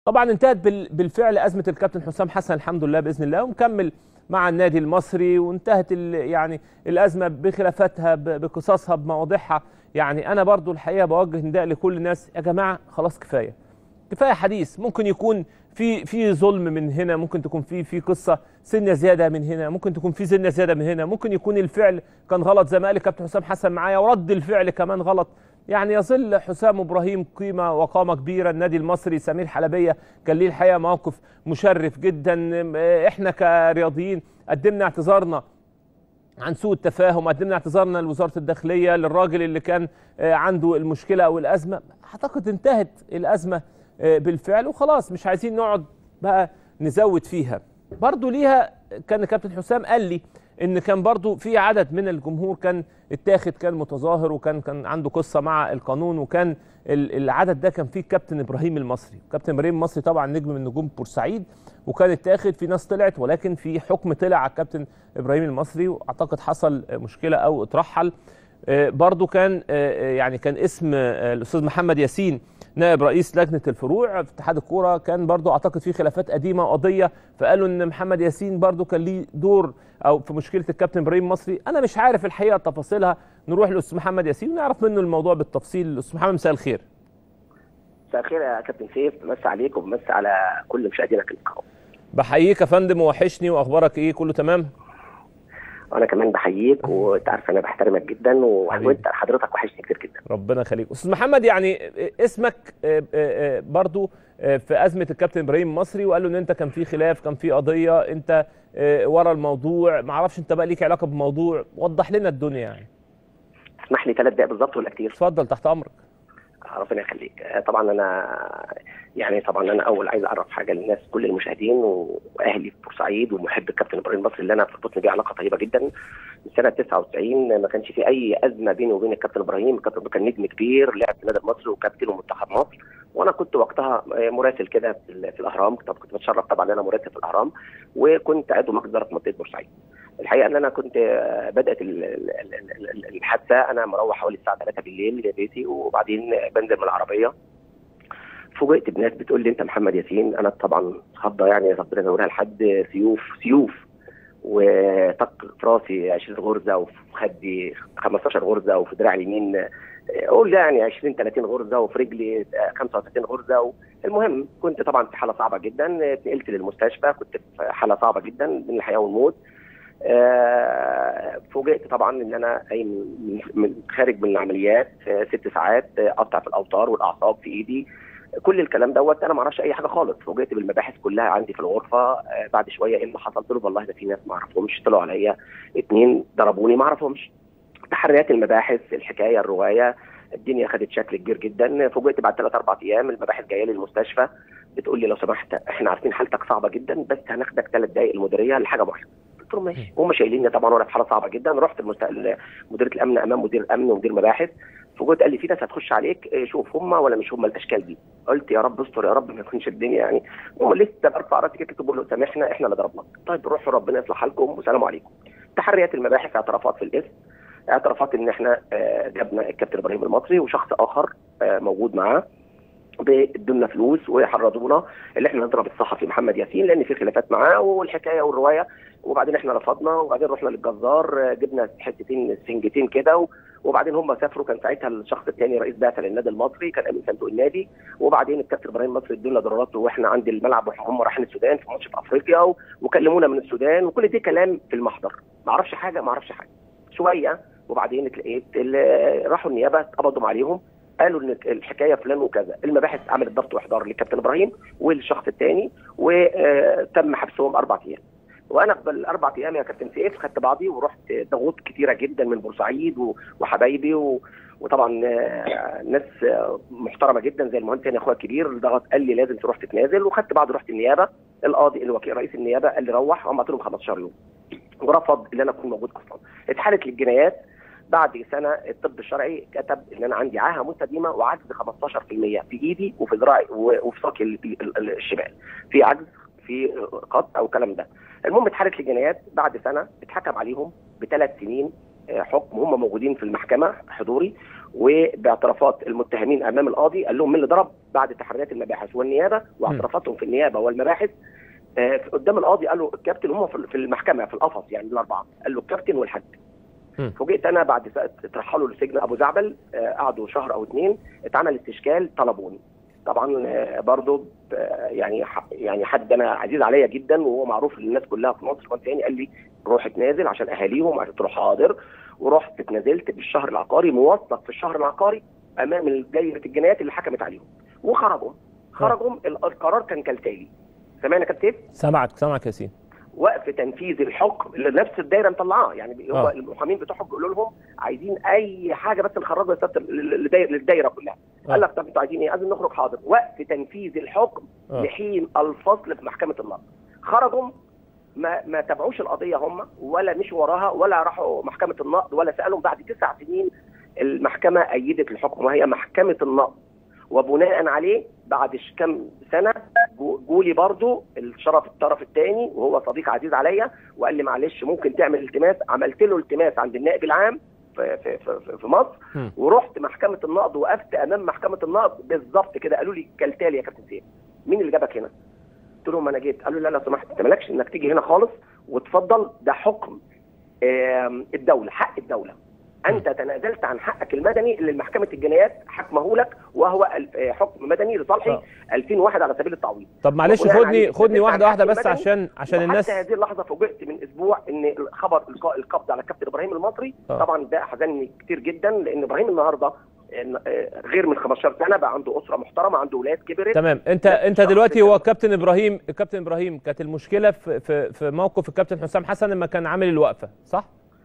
طبعا انتهت بالفعل ازمه الكابتن حسام حسن الحمد لله باذن الله ومكمل مع النادي المصري وانتهت يعني الازمه بخلافاتها بقصصها بمواضيعها يعني انا برضو الحقيقه بوجه نداء لكل الناس يا جماعه خلاص كفايه كفايه حديث ممكن يكون في في ظلم من هنا ممكن تكون في في قصه سنه زياده من هنا ممكن تكون في سنه زياده من هنا ممكن يكون الفعل كان غلط زي ما قال كابتن حسام حسن معايا ورد الفعل كمان غلط يعني يظل حسام ابراهيم قيمه وقامه كبيره النادي المصري سمير حلبيه كان ليه الحقيقه موقف مشرف جدا احنا كرياضيين قدمنا اعتذارنا عن سوء التفاهم قدمنا اعتذارنا لوزاره الداخليه للراجل اللي كان عنده المشكله او الازمه اعتقد انتهت الازمه بالفعل وخلاص مش عايزين نقعد بقى نزود فيها برضو ليها كان كابتن حسام قال لي ان كان برضو في عدد من الجمهور كان اتاخد كان متظاهر وكان كان عنده قصه مع القانون وكان العدد ده كان فيه كابتن ابراهيم المصري كابتن ابراهيم المصري طبعا نجم من نجوم بورسعيد وكان اتاخد في ناس طلعت ولكن في حكم طلع على الكابتن ابراهيم المصري واعتقد حصل مشكله او اترحل برضو كان يعني كان اسم الاستاذ محمد ياسين نائب رئيس لجنه الفروع في اتحاد الكوره كان برضو اعتقد في خلافات قديمه وقضيه فقالوا ان محمد ياسين برضو كان ليه دور او في مشكله الكابتن ابراهيم المصري انا مش عارف الحقيقه تفاصيلها نروح للاستاذ محمد ياسين ونعرف منه الموضوع بالتفصيل الاستاذ محمد مساء الخير مساء الخير يا كابتن سيف مسا عليك ومسا على كل مشاهدينك الكرام بحييك يا فندم وحشني واخبارك ايه كله تمام وانا كمان بحييك وانت عارف انا بحترمك جدا وانت حضرتك وحشني كتير جدا ربنا يخليك استاذ محمد يعني اسمك برضو في ازمه الكابتن ابراهيم المصري وقال له ان انت كان في خلاف كان في قضيه انت ورا الموضوع ما اعرفش انت بقى ليك علاقه بالموضوع وضح لنا الدنيا يعني اسمح لي ثلاث دقائق بالظبط ولا كتير اتفضل تحت امرك ربنا يخليك طبعا انا يعني طبعا انا اول عايز اعرف حاجه للناس كل المشاهدين واهلي في بورسعيد ومحب الكابتن ابراهيم المصري اللي انا بتربطني بيه علاقه طيبه جدا من سنه 99 ما كانش في اي ازمه بيني وبين الكابتن ابراهيم الكابتن كان نجم كبير لعب في النادي المصري وكابتن ومنتخب مصر وانا كنت وقتها مراسل كده في الاهرام طب كنت بتشرف طبعا انا مراسل في الاهرام وكنت عضو مجلس اداره منطقه بورسعيد الحقيقه ان انا كنت بدات الحادثه انا مروح حوالي الساعه 3 بالليل لبيتي وبعدين بنزل من العربيه فوجئت بناس بتقول لي انت محمد ياسين انا طبعا خضه يعني ربنا يزورها لحد سيوف سيوف وطق في راسي 20 غرزه وفي خدي 15 غرزه وفي دراعي اليمين قول يعني 20 30 غرزه وفي رجلي 35 غرزه المهم كنت طبعا في حاله صعبه جدا اتنقلت للمستشفى كنت في حاله صعبه جدا من الحياه والموت فوجئت طبعا ان انا من خارج من العمليات ست ساعات قطع في الاوتار والاعصاب في ايدي كل الكلام دوت انا ما اعرفش اي حاجه خالص فوجئت بالمباحث كلها عندي في الغرفه بعد شويه ايه اللي حصل قلت له والله ده في ناس ما اعرفهمش طلعوا عليا اتنين ضربوني ما اعرفهمش تحريات المباحث الحكايه الروايه الدنيا خدت شكل كبير جدا فوجئت بعد ثلاث اربع ايام المباحث جايه لي المستشفى بتقول لي لو سمحت احنا عارفين حالتك صعبه جدا بس هناخدك ثلاث دقائق المديريه لحاجه معينه قلت لهم ماشي هم شايليني طبعا وانا في حاله صعبه جدا رحت المستقل مديريه الامن امام مدير الامن ومدير مباحث فوجئت قال لي في ناس هتخش عليك شوف هم ولا مش هم الاشكال دي قلت يا رب استر يا رب ما يكونش الدنيا يعني هم لسه برفع راسي كده بقول له سامحنا احنا اللي ضربناك طيب روحوا ربنا يصلح حالكم والسلام عليكم تحريات المباحث اعترافات في الاسم اعترافات ان احنا جبنا الكابتن ابراهيم المصري وشخص اخر موجود معاه ادونا فلوس وحرضونا اللي احنا نضرب الصحفي محمد ياسين لان في خلافات معاه والحكايه والروايه وبعدين احنا رفضنا وبعدين رحنا للجزار جبنا حتتين سنجتين كده وبعدين هم سافروا كان ساعتها الشخص الثاني رئيس بعثه للنادي المصري كان امين صندوق النادي وبعدين الكابتن ابراهيم المصري ادونا دولارات واحنا عند الملعب وهم رايحين السودان في ماتش في افريقيا وكلمونا من السودان وكل دي كلام في المحضر ما اعرفش حاجه ما اعرفش حاجه شويه وبعدين اتلقيت راحوا النيابه قبضوا عليهم قالوا ان الحكايه فلان وكذا المباحث عملت ضبط واحضار للكابتن ابراهيم والشخص الثاني وتم حبسهم اربع ايام وانا في الاربع ايام يا كابتن سيف خدت بعضي ورحت ضغوط كتيره جدا من بورسعيد وحبايبي و... وطبعا ناس محترمه جدا زي المهندس هاني اخويا الكبير ضغط قال لي لازم تروح تتنازل وخدت بعض رحت النيابه القاضي الوكيل رئيس النيابه قال لي روح هم لهم 15 يوم ورفض ان انا اكون موجود اصلا اتحالت للجنايات بعد سنه الطب الشرعي كتب ان انا عندي عاهه مستديمه وعجز 15% في ايدي وفي ذراعي وفي ساقي الشمال في عجز في قط او الكلام ده المهم اتحالت للجنايات بعد سنه اتحكم عليهم بثلاث سنين حكم هم موجودين في المحكمه حضوري وباعترافات المتهمين امام القاضي قال لهم مين اللي ضرب بعد تحريات المباحث والنيابه واعترافاتهم في النيابه والمباحث آه، قدام القاضي قال له الكابتن هم في المحكمه في القفص يعني الاربعه قال له الكابتن والحاج مم. فوجئت انا بعد ساعة اترحلوا لسجن ابو زعبل آه، قعدوا شهر او اتنين اتعمل استشكال طلبوني طبعا آه، برضو آه، يعني ح- يعني حد انا عزيز عليا جدا وهو معروف للناس كلها في مصر كان تاني قال لي روح اتنازل عشان اهاليهم قلت له حاضر ورحت اتنازلت بالشهر العقاري موثق في الشهر العقاري امام دايره الجنايات اللي حكمت عليهم وخرجوا خرجوا ال- القرار كان كالتالي سامعنا يا كابتن سامعك سامعك يا ياسين وقف تنفيذ الحكم اللي نفس الدايره مطلعاه يعني هو آه. المحامين بتوعهم بيقولوا لهم عايزين اي حاجه بس نخرجها للسبت- للدايره للدايره كلها آه. قال لك طب انتوا عايزين ايه؟ عايزين نخرج حاضر وقف تنفيذ الحكم آه. لحين الفصل في محكمه النقض خرجوا ما ما تابعوش القضيه هم ولا مشوا وراها ولا راحوا محكمه النقض ولا سالهم بعد تسع سنين المحكمه ايدت الحكم وهي محكمه النقض وبناء عليه بعد ش- كم سنه جو- جولي برضو الشرف الطرف الثاني وهو صديق عزيز عليا وقال لي معلش ممكن تعمل التماس عملت له التماس عند النائب العام في في في, في مصر مم. ورحت محكمه النقض وقفت امام محكمه النقض بالظبط كده قالوا لي كالتالي يا كابتن سيف مين اللي جابك هنا؟ قلت لهم انا جيت قالوا لي لا لو سمحت انت مالكش انك تيجي هنا خالص وتفضل ده حكم آم، الدوله حق الدوله انت تنازلت عن حقك المدني اللي محكمه الجنايات حكمه لك وهو ال- آه، حكم مدني لصالحي آه. 2001 على سبيل التعويض طب معلش وبناء خدني عليه خدني اتنازلت واحده عن واحده حقي بس المدني عشان عشان وحتى الناس هذه اللحظه فوجئت من اسبوع ان الخبر القاء القبض على الكابتن ابراهيم المصري آه. طبعا ده حزنني كتير جدا لان ابراهيم النهارده إن- آه، غير من 15 سنه بقى عنده اسره محترمه عنده اولاد كبرت تمام انت لا، انت الشخص دلوقتي ده- هو الكابتن ابراهيم الكابتن ابراهيم كانت المشكله في في في موقف الكابتن حسام حسن لما كان عامل الوقفه صح؟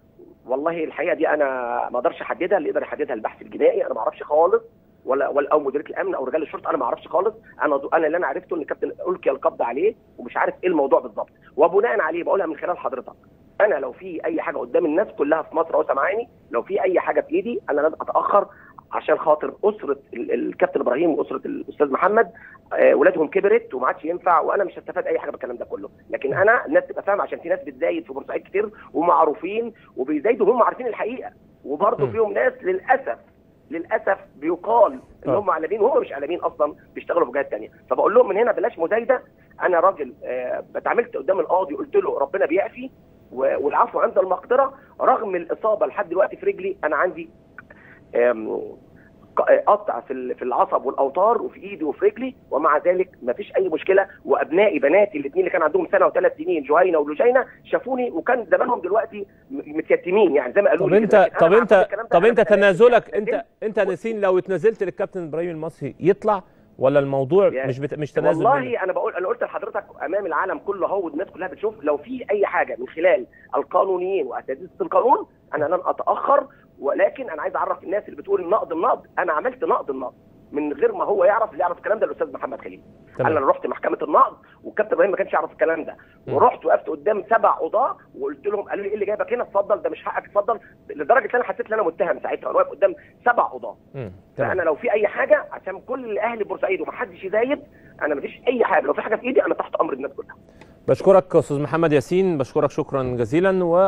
والله الحقيقه دي انا ما اقدرش احددها اللي يقدر يحددها البحث الجنائي انا ما اعرفش خالص ولا ولا او مديريه الامن او رجال الشرطه انا ما اعرفش خالص انا انا اللي انا عرفته ان الكابتن القي القبض عليه ومش عارف ايه الموضوع بالظبط وبناء عليه بقولها من خلال حضرتك انا لو في اي حاجه قدام الناس كلها في مصر او سامعاني لو في اي حاجه في ايدي انا لازم اتاخر عشان خاطر اسره ال- الكابتن ابراهيم واسره الاستاذ محمد آه، ولادهم كبرت وما عادش ينفع وانا مش هستفاد اي حاجه بالكلام ده كله لكن انا الناس تبقى فاهمه عشان في ناس بتزايد في بورسعيد كتير ومعروفين وبيزايدوا وهم عارفين الحقيقه وبرضه م. فيهم ناس للاسف للاسف بيقال ان آه. هم اعلاميين وهم مش اعلاميين اصلا بيشتغلوا في جهات ثانيه فبقول لهم من هنا بلاش مزايده انا راجل آه، اتعاملت قدام القاضي قلت له ربنا بيعفي و- والعفو عند المقدره رغم الاصابه لحد دلوقتي في رجلي انا عندي آم، ق- قطع في ال- في العصب والاوتار وفي ايدي وفي رجلي ومع ذلك ما فيش اي مشكله وابنائي بناتي الاثنين اللي كان عندهم سنه وثلاث سنين جهينه ولجينه شافوني وكان زمانهم دلوقتي م- متيتمين يعني زي ما قالوا طب لي انت كده. لكن أنا طب مع انت كل الكلام ده طب أنا انت بتنازل. تنازلك انت نزلت. انت نسين لو اتنازلت للكابتن ابراهيم المصري يطلع ولا الموضوع يعني مش بت... مش تنازل منك؟ والله انا بقول انا قلت لحضرتك امام العالم كله اهو والناس كلها بتشوف لو في اي حاجه من خلال القانونيين واساتذه القانون انا لن اتاخر ولكن انا عايز اعرف الناس اللي بتقول النقد النقد انا عملت نقد النقد من غير ما هو يعرف اللي يعرف الكلام ده الاستاذ محمد خليل تمام. انا رحت محكمه النقد والكابتن ابراهيم ما كانش يعرف الكلام ده م. ورحت وقفت قدام سبع قضاه وقلت لهم قالوا لي ايه اللي جايبك هنا اتفضل ده مش حقك اتفضل لدرجه ان انا حسيت ان انا متهم ساعتها وانا واقف قدام سبع قضاه مم. فانا تمام لو في اي حاجه عشان كل اهل بورسعيد ومحدش يزايد انا مفيش اي حاجه لو في حاجه في ايدي انا تحت امر الناس كلها بشكرك استاذ محمد ياسين بشكرك شكرا جزيلا و